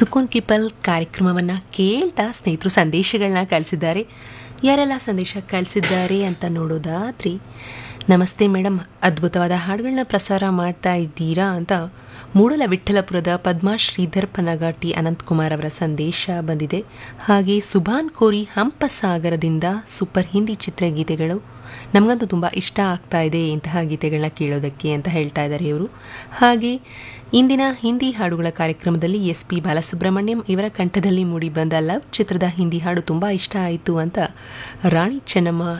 ಸುಕೂನ್ ಕಿಪಲ್ ಕಾರ್ಯಕ್ರಮವನ್ನು ಕೇಳ್ತಾ ಸ್ನೇಹಿತರು ಸಂದೇಶಗಳನ್ನ ಕಳಿಸಿದ್ದಾರೆ ಯಾರೆಲ್ಲ ಸಂದೇಶ ಕಳಿಸಿದ್ದಾರೆ ಅಂತ ನೋಡೋದಾದ್ರೆ ನಮಸ್ತೆ ಮೇಡಮ್ ಅದ್ಭುತವಾದ ಹಾಡುಗಳನ್ನ ಪ್ರಸಾರ ಮಾಡ್ತಾ ಇದ್ದೀರಾ ಅಂತ ಮೂಡಲ ವಿಠ್ಠಲಪುರದ ಪದ್ಮಾ ಶ್ರೀಧರ್ ಪನಗಾಟಿ ಅನಂತಕುಮಾರ್ ಅವರ ಸಂದೇಶ ಬಂದಿದೆ ಹಾಗೆ ಸುಭಾನ್ ಕೋರಿ ಹಂಪಸಾಗರದಿಂದ ಸೂಪರ್ ಹಿಂದಿ ಚಿತ್ರಗೀತೆಗಳು ನಮಗಂತೂ ತುಂಬ ಇಷ್ಟ ಆಗ್ತಾ ಇದೆ ಇಂತಹ ಗೀತೆಗಳನ್ನ ಕೇಳೋದಕ್ಕೆ ಅಂತ ಹೇಳ್ತಾ ಇದ್ದಾರೆ ಇವರು ಹಾಗೆ ಇಂದಿನ ಹಿಂದಿ ಹಾಡುಗಳ ಕಾರ್ಯಕ್ರಮದಲ್ಲಿ ಎಸ್ ಪಿ ಬಾಲಸುಬ್ರಹ್ಮಣ್ಯಂ ಇವರ ಕಂಠದಲ್ಲಿ ಮೂಡಿ ಬಂದ ಲವ್ ಚಿತ್ರದ ಹಿಂದಿ ಹಾಡು ತುಂಬ ಇಷ್ಟ ಆಯಿತು ಅಂತ ರಾಣಿ ಚೆನ್ನಮ್ಮ